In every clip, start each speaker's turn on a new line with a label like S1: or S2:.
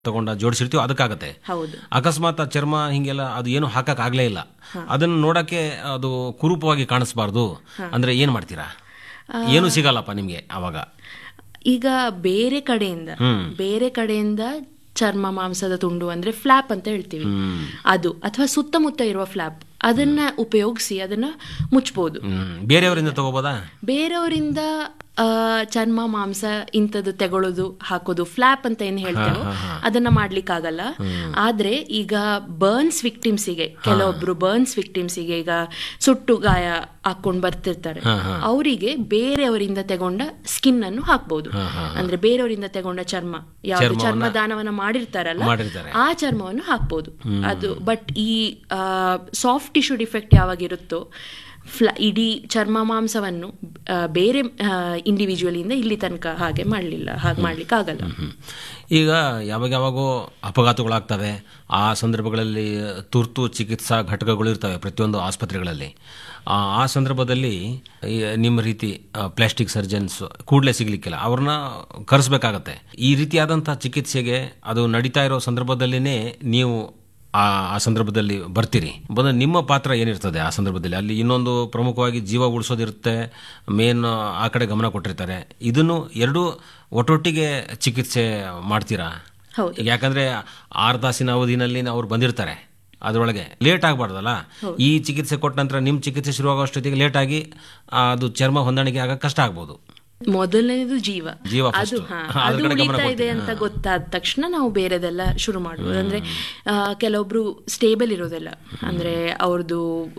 S1: ತಗೊಂಡ ಜೋಡಿಸಿರ್ತೀವೋ ಅದಕ್ಕಾಗತ್ತೆ
S2: ಹೌದು
S1: ಅಕಸ್ಮಾತ್ ಆ ಚರ್ಮ ಹಿಂಗೆಲ್ಲ ಅದು ಏನು ಹಾಕಕ್ ಆಗ್ಲೇ ಇಲ್ಲ ಅದನ್ನ ನೋಡಕ್ಕೆ ಅದು ಕುರೂಪವಾಗಿ ಕಾಣಿಸ್ಬಾರ್ದು ಅಂದ್ರೆ ಏನ್ ಮಾಡ್ತೀರಾ ಏನು ಸಿಗಲ್ಲಪ್ಪ ನಿಮ್ಗೆ ಅವಾಗ
S2: ಈಗ ಬೇರೆ ಕಡೆಯಿಂದ
S1: ಹ್ಮ್.
S2: ಬೇರೆ ಕಡೆಯಿಂದ ಚರ್ಮ ಮಾಂಸದ ತುಂಡು ಅಂದ್ರೆ ಫ್ಲಾಪ್ ಅಂತ ಹೇಳ್ತೀವಿ
S1: ಹ್ಮ್
S2: ಅದು ಅಥವಾ ಸುತ್ತಮುತ್ತ ಇರುವ ಫ್ಲಾಪ್ ಅದನ್ನ ಉಪಯೋಗಿಸಿ ಅದನ್ನ ಮುಚ್ಬೋದು
S1: ಹ್ಮ್ ಬೇರೆಯವರಿಂದ ತಗೋಬೋದಾ
S2: ಬೇರೆಯವರಿಂದ ಆ, ಚರ್ಮ ಮಾಂಸ ಇಂಥದ್ದು ತೆಗೊಳ್ಳೋದು ಹಾಕೋದು ಫ್ಲಾಪ್ ಅಂತ ಏನ್ ಹೇಳ್ತೇವೋ ಅದನ್ನ ಮಾಡ್ಲಿಕ್ಕಾಗಲ್ಲ ಆದ್ರೆ ಈಗ ಬರ್ನ್ಸ್ ವಿಕ್ಟಿಮ್ಸಿಗೆ ಕೆಲವೊಬ್ರು ಬರ್ನ್ಸ್ ವಿಕ್ಟಿಮ್ಸಿಗೆ ಈಗ ಸುಟ್ಟು ಗಾಯ ಹಾಕೊಂಡ್ ಬರ್ತಿರ್ತಾರೆ ಅವರಿಗೆ ಬೇರೆಯವರಿಂದ ತಗೊಂಡ ಸ್ಕಿನ್ ಅನ್ನು ಹಾಕ್ಬಹುದು ಅಂದ್ರೆ ಬೇರೆಯವರಿಂದ ತಗೊಂಡ ಚರ್ಮ ಯಾವ್ದು ಚರ್ಮ ದಾನವನ್ನ ಮಾಡಿರ್ತಾರಲ್ಲ
S1: ಮಾಡಿರ್ತಾರೆ
S2: ಆ ಚರ್ಮವನ್ನು ಹಾಕ್ಬೋದು ಅದು ಬಟ್ ಈ ಸಾಫ್ಟ್ ಟಿಶ್ಯೂ ಡಿಫೆಕ್ಟ್ ಯಾವಾಗಿರುತ್ತೋ ಫ್ಲ ಇಡೀ ಚರ್ಮ ಮಾಂಸವನ್ನು ಆ, ಬೇರೆ ಇಂಡಿವಿಜುವಲಿಂದ ಇಲ್ಲಿ ತನಕ ಹಾಗೆ ಮಾಡಲಿಲ್ಲ ಹಾಗೆ ಮಾಡ್ಲಿಕ್ಕೆ ಆಗಲ್ಲ
S1: ಹ್ಮ್. ಈಗ ಯಾವಾಗ ಯಾವಾಗೋ ಅಪಘಾತಗಳಾಗ್ತವೆ ಆ ಸಂದರ್ಭಗಳಲ್ಲಿ ತುರ್ತು ಚಿಕಿತ್ಸಾ ಘಟಕಗಳು ಇರ್ತವೆ ಪ್ರತಿಯೊಂದು ಆಸ್ಪತ್ರೆಗಳಲ್ಲಿ ಆ ಆ ಸಂದರ್ಭದಲ್ಲಿ ಈ ನಿಮ್ಮ ರೀತಿ ಪ್ಲಾಸ್ಟಿಕ್ ಸರ್ಜನ್ಸ್ ಕೂಡಲೇ ಸಿಗ್ಲಿಕ್ಕಿಲ್ಲ ಅವ್ರನ್ನ ಕರೆಸ್ಬೇಕಾಗತ್ತೆ ಈ ರೀತಿಯಾದಂಥ ಚಿಕಿತ್ಸೆಗೆ ಅದು ನಡೀತಾ ಇರೋ ಸಂದರ್ಭದಲ್ಲಿನೇ ನೀವು ಆ ಆ ಸಂದರ್ಭದಲ್ಲಿ ಬರ್ತೀರಿ ಬಂದ ನಿಮ್ಮ ಪಾತ್ರ ಏನಿರ್ತದೆ ಆ ಸಂದರ್ಭದಲ್ಲಿ ಅಲ್ಲಿ ಇನ್ನೊಂದು ಪ್ರಮುಖವಾಗಿ ಜೀವ ಉಳಿಸೋದಿರುತ್ತೆ ಮೇನ್ ಆ ಕಡೆ ಗಮನ ಕೊಟ್ಟಿರ್ತಾರೆ ಇದನ್ನು ಎರಡೂ ಒಟ್ಟೊಟ್ಟಿಗೆ ಚಿಕಿತ್ಸೆ ಮಾಡ್ತೀರಾ
S2: ಹೌದು.
S1: ಈಗ ಯಾಕಂದ್ರೆ ಆರು ತಾಸಿನ ಅವಧಿನಲ್ಲಿ ಅವ್ರು ಬಂದಿರ್ತಾರೆ ಅದರೊಳಗೆ ಲೇಟ್ ಆಗಬಾರ್ದಲ್ಲ ಈ ಚಿಕಿತ್ಸೆ ಕೊಟ್ಟ ನಂತರ ನಿಮ್ಮ ಚಿಕಿತ್ಸೆ ಶುರುವಾಗೋಷ್ಟೊತ್ತಿಗೆ ಲೇಟ್ ಆಗಿ ಆ, ಅದು ಚರ್ಮ ಹೊಂದಾಣಿಕೆ ಆಗಕ್ಕೆ ಕಷ್ಟ ಆಗ್ಬೋದು
S2: ಮೊದಲನೇದು ಜೀವ
S1: ಜೀವ
S2: ಅದು
S1: first.
S2: ಹಾ,
S1: ಅದ್ರ
S2: ಅದು
S1: ಕಡೆ ಗಮನ
S2: ಉಳಿತಾ ಇದೆ
S1: ಕೊಡ್ತೀವಿ.
S2: ಅಂತ ಗೊತ್ತಾದ ತಕ್ಷಣ ನಾವು ಬೇರೆದೆಲ್ಲ ಶುರು ಮಾಡ್ಬೋದು ಅಂದ್ರೆ ಆ, ಕೆಲವೊಬ್ರು ಸ್ಟೇಬಲ್ ಇರೋದಿಲ್ಲ ಅಂದ್ರೆ ಅವ್ರದ್ದು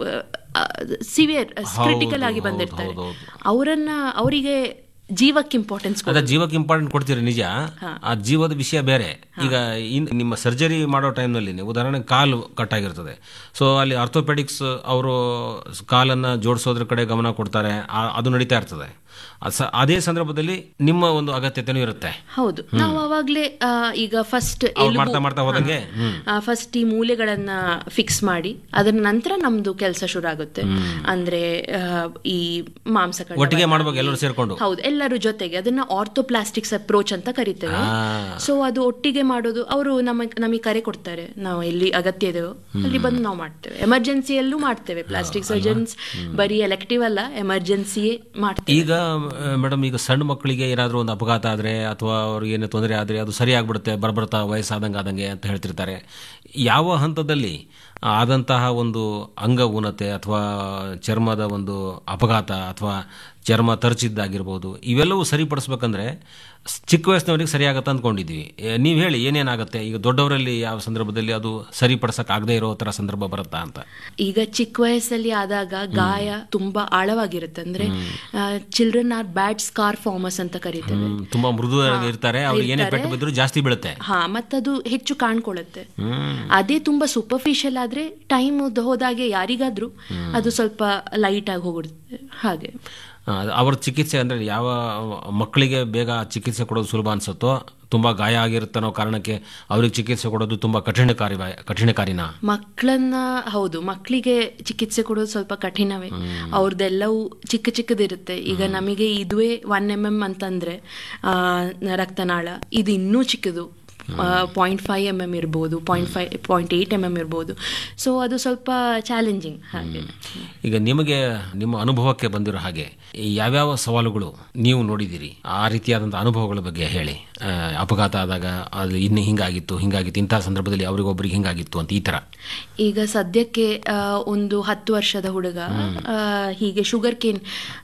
S2: ಸಿವಿಯರ್ ಕ್ರಿಟಿಕಲ್ ಆಗಿ ಬಂದಿರ್ತಾರೆ ಅವರನ್ನ ಅವರಿಗೆ ಜೀವಕ್ಕೆ ಇಂಪಾರ್ಟೆನ್ಸ್
S1: ಅದ ಜೀವಕ್ಕೆ ಇಂಪಾರ್ಟೆಂಟ್ ಕೊಡ್ತೀರಿ ನಿಜ ಆ ಜೀವದ ವಿಷಯ ಬೇರೆ ಈಗ ಇನ್ ನಿಮ್ಮ ಸರ್ಜರಿ ಮಾಡೋ ಟೈಮ್ನಲ್ಲಿ ನೀವು ಉದಾಹರಣೆ ಕಾಲು ಕಟ್ಟಾಗಿರ್ತದೆ ಸೊ ಅಲ್ಲಿ ಆರ್ಥೋಪೆಡಿಕ್ಸ್ ಅವರು ಕಾಲನ್ನ ಜೋಡಿಸೋದ್ರ ಕಡೆ ಗಮನ ಕೊಡ್ತಾರೆ ಆ- ಅದು ನಡೀತಾ ಇರ್ತದೆ ಅದ್ ಸ- ಅದೇ ಸಂದರ್ಭದಲ್ಲಿ ನಿಮ್ಮ ಒಂದು ಅಗತ್ಯತೆನೂ ಇರುತ್ತೆ
S2: ಹೌದು ನಾವು ಅವಾಗ್ಲೇ ಆ, ಈಗ ಫಸ್ಟ್
S1: ಅವ್ರು ಮಾಡ್ತಾ ಮಾಡ್ತಾ ಹೋದಂಗೆ ಹ್ಮ್
S2: ಫಸ್ಟ್ ಈ ಮೂಲೆಗಳನ್ನ ಫಿಕ್ಸ್ ಮಾಡಿ ಅದರ ನಂತರ ನಮ್ದು ಕೆಲಸ ಶುರು ಆಗುತ್ತೆ ಅಂದ್ರೆ ಆ, ಈ ಮಾಂಸಗಳ
S1: ಒಟ್ಟಿಗೆ ಮಾಡ್ಬೇಕು ಎಲ್ಲರೂ ಸೇರ್ಕೊಂಡು
S2: ಹೌದು ಎಲ್ಲರೂ ಜೊತೆಗೆ ಅದನ್ನ ಆರ್ಥೋಪ್ಲಾಸ್ಟಿಕ್ಸ್ ಅಪ್ರೋಚ್ ಅಂತ ಕರಿತೇವೆ
S1: ಆ,
S2: ಸೊ ಅದು ಒಟ್ಟಿಗೆ ಮಾಡೋದು ಅವರು ನಮಗೆ ನಮಗೆ ಕರೆ ಕೊಡ್ತಾರೆ ನಾವು ಎಲ್ಲಿ ಅಗತ್ಯ ಇದೆಯೋ ಅಲ್ಲಿ ಬಂದು ನಾವು ಮಾಡ್ತೇವೆ ಎಮರ್ಜೆನ್ಸಿಯಲ್ಲೂ ಮಾಡ್ತೇವೆ ಪ್ಲಾಸ್ಟಿಕ್ ಸರ್ಜನ್ಸ್ ಬರೀ ಎಲೆಕ್ಟಿವ್ ಅಲ್ಲ ಎಮರ್ಜೆನ್ಸಿಯೇ ಮಾಡ್ತೇವೆ
S1: ಈಗ ಮೇಡಮ್ ಈಗ ಸಣ್ಣ ಮಕ್ಕಳಿಗೆ ಏನಾದರೂ ಒಂದು ಅಪಘಾತ ಆದರೆ ಅಥವಾ ಅವ್ರಿಗೆ ಏನೇ ತೊಂದರೆ ಆದರೆ ಅದು ಸರಿ ಆಗ್ಬಿಡುತ್ತೆ ಬರ್ಬರ್ತಾ ವಯಸ್ಸಾದಂಗೆ ಆದಂಗೆ ಅಂತ ಹೇಳ್ತಿರ್ತಾರೆ ಯಾವ ಹಂತದಲ್ಲಿ ಆದಂತಹ ಒಂದು ಅಂಗ ಊನತೆ ಅಥವಾ ಚರ್ಮದ ಒಂದು ಅಪಘಾತ ಅಥವಾ ಚರ್ಮ ತರಚಿದ್ದಾಗಿರ್ಬೋದು ಇವೆಲ್ಲವೂ ಸರಿಪಡಿಸ್ಬೇಕಂದ್ರೆ ಸ್- ಚಿಕ್ಕ ವಯಸ್ಸಿನವ್ರಿಗೆ ಸರಿಯಾಗತ್ತೆ ಅಂದ್ಕೊಂಡಿದ್ವಿ ನೀವು ಹೇಳಿ ಏನೇನಾಗುತ್ತೆ ಈಗ ದೊಡ್ಡವರಲ್ಲಿ ಯಾವ ಸಂದರ್ಭದಲ್ಲಿ ಅದು ಸರಿಪಡಿಸಕ್ ಆಗದೆ ಇರೋ ಥರ ಸಂದರ್ಭ ಬರುತ್ತಾ ಅಂತ
S2: ಈಗ ಚಿಕ್ಕ ವಯಸ್ಸಲ್ಲಿ ಆದಾಗ ಗಾಯ ತುಂಬಾ ಆಳವಾಗಿರುತ್ತೆ ಅಂದ್ರೆ children are bad scar formers ಅಂತ ಕರಿತೇವೆ
S1: ಹ್ಮ್, ತುಂಬಾ ಮೃದು ಇರ್ತಾರೆ ಅವ್ರಿಗೆ ಏನೇ ಪೆಟ್ಟು ಬಿದ್ದರೂ ಜಾಸ್ತಿ ಬೀಳುತ್ತೆ
S2: ಹಾ ಮತ್ತದು ಹೆಚ್ಚು ಕಾಣ್ಕೊಳ್ಳುತ್ತೆ
S1: ಹ್ಮ್
S2: ಅದೇ ತುಂಬಾ ಸೂಪರ್ಫಿಷಿಯಲ್ ಆದ್ರೆ ಟೈಮ್ ಹೋದಾಗೆ ಯಾರಿಗಾದ್ರೂ ಅದು ಸ್ವಲ್ಪ ಲೈಟ್ ಆಗಿ ಹೋಗಿಡುತ್ತೆ ಹಾಗೆ
S1: ಆ, ಅವ್ರ ಚಿಕಿತ್ಸೆ ಅಂದ್ರೆ ಯಾವ ಮಕ್ಕಳಿಗೆ ಬೇಗ ಚಿಕಿತ್ಸೆ ಕೊಡೋದು ಸುಲಭ ಅನ್ಸುತ್ತೋ ತುಂಬಾ ಗಾಯ ಆಗಿರುತ್ತೆ ಅನ್ನೋ ಕಾರಣಕ್ಕೆ ಅವ್ರಿಗೆ ಚಿಕಿತ್ಸೆ ಕೊಡೋದು ತುಂಬಾ ಕಠಿಣಕಾರಿ ಕಠಿಣಕಾರಿನಾ
S2: ಮಕ್ಕಳನ್ನ ಹೌದು ಮಕ್ಕಳಿಗೆ ಚಿಕಿತ್ಸೆ ಕೊಡೋದು ಸ್ವಲ್ಪ ಕಠಿಣವೇ ಅವ್ರದ್ದೆಲ್ಲವೂ ಚಿಕ್ಕ ಚಿಕ್ಕದಿರುತ್ತೆ ಈಗ ನಮಗೆ ಇದುವೇ ಒನ್ ಎಮ್ ಎಮ್ ಅಂತಂದ್ರೆ ಆ, ರಕ್ತನಾಳ ಇದು ಇನ್ನೂ ಚಿಕ್ಕದು ಪಾಯಿಂಟ್ ಫೈವ್ ಎಮ್ ಎಮ್ ಇರ್ಬೋದು point five point eight M M ಇರ್ಬೋದು ಸೊ ಅದು ಸ್ವಲ್ಪ ಚಾಲೆಂಜಿಂಗ್ ಹಾಗೆ
S1: ಈಗ ನಿಮಗೆ ನಿಮ್ಮ ಅನುಭವಕ್ಕೆ ಬಂದಿರೋ ಹಾಗೆ ಈ ಯಾವ್ಯಾವ ಸವಾಲುಗಳು ನೀವು ನೋಡಿದ್ದೀರಿ ಆ ರೀತಿಯಾದಂಥ ಅನುಭವಗಳ ಬಗ್ಗೆ ಹೇಳಿ ಆ, ಅಪಘಾತ ಆದಾಗ ಅದು ಇನ್ನು ಹಿಂಗಾಗಿತ್ತು ಹಿಂಗಾಗಿತ್ತು ಇಂತಹ ಸಂದರ್ಭದಲ್ಲಿ ಅವ್ರಿಗೊಬ್ರಿಗೆ ಹಿಂಗಾಗಿತ್ತು ಅಂತ ಈ ತರ
S2: ಈಗ ಸದ್ಯಕ್ಕೆ ಆ, ಒಂದು ಹತ್ತು ವರ್ಷದ ಹುಡುಗ ಆ, ಹೀಗೆ ಶುಗರ್ ಕೇನ್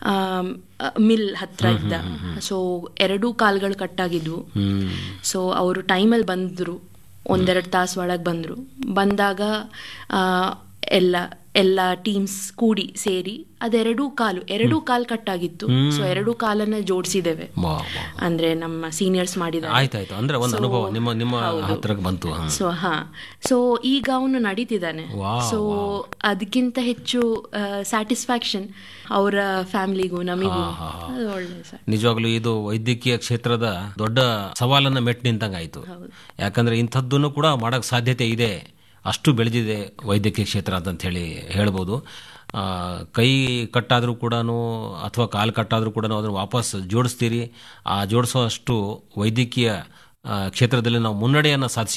S2: ಮಿಲ್ ಹತ್ರ ಇದ್ದ ಸೊ ಎರಡೂ ಕಾಲ್ಗಳು ಕಟ್ಟಾಗಿದ್ವು
S1: ಹ್ಮ್
S2: ಸೊ ಅವರು ಟೈಮಲ್ಲಿ ಬಂದರು ಒಂದೆರಡು ತಾಸು ಒಳಗೆ ಬಂದರು ಬಂದಾಗ ಆ, ಎಲ್ಲ ಎಲ್ಲ ಟೀಮ್ಸ್ ಕೂಡಿ ಸೇರಿ ಅದೆರಡೂ ಕಾಲು ಎರಡೂ ಕಾಲು ಕಟ್ಟಾಗಿತ್ತು ಸೊ ಎರಡೂ ಕಾಲನ್ನ ಜೋಡಿಸಿದ್ದೇವೆ
S1: ವಾ ವಾ
S2: ಅಂದ್ರೆ ನಮ್ಮ ಸೀನಿಯರ್ಸ್ ಮಾಡಿದ
S1: ಆಯ್ತಾಯ್ತು ಅಂದ್ರೆ ಒಂದು ಅನುಭವ ನಿಮ್ಮ ನಿಮ್ಮ ಹತ್ರಕ್ಕೆ ಬಂತು ಹ್ಮ್.
S2: ಸೊ ಹಾ ಸೊ ಈಗ ಅವನು ನಡೀತಿದ್ದಾನೆ
S1: ವಾವ್,
S2: ಸೊ ಅದಕ್ಕಿಂತ ಹೆಚ್ಚು ಸ್ಯಾಟಿಸ್ಫ್ಯಾಕ್ಷನ್ ಅವರ ಫ್ಯಾಮಿಲಿಗೂ ನಮಿಗೂ ಅದು ಒಳ್ಳೆ ಸರ್
S1: ನಿಜವಾಗ್ಲೂ ಇದು ವೈದ್ಯಕೀಯ ಕ್ಷೇತ್ರದ ದೊಡ್ಡ ಸವಾಲನ್ನ ಮೆಟ್ಟು ನಿಂತಂಗಾಯ್ತು ಯಾಕಂದ್ರೆ ಇಂಥದ್ದನ್ನು ಕೂಡ ಮಾಡಕ್ ಸಾಧ್ಯತೆ ಇದೆ ಅಷ್ಟು ಬೆಳೆದಿದೆ ವೈದ್ಯಕೀಯ ಕ್ಷೇತ್ರ ಅಂತ ಹೇಳಿ ಹೇಳ್ಬೋದು ಆ, ಕೈ ಕಟ್ಟಾದರೂ ಕೂಡ ಅಥವಾ ಕಾಲು ಕಟ್ಟಾದರೂ ಕೂಡ ಅದನ್ನು ವಾಪಸ್ ಜೋಡಿಸ್ತೀರಿ ಆ ಜೋಡಿಸೋ ಅಷ್ಟು ವೈದ್ಯಕೀಯ ಆ, ಕ್ಷೇತ್ರದಲ್ಲಿ ನಾವು ಮುನ್ನಡೆಯನ್ನು ಸಾಧಿಸಿ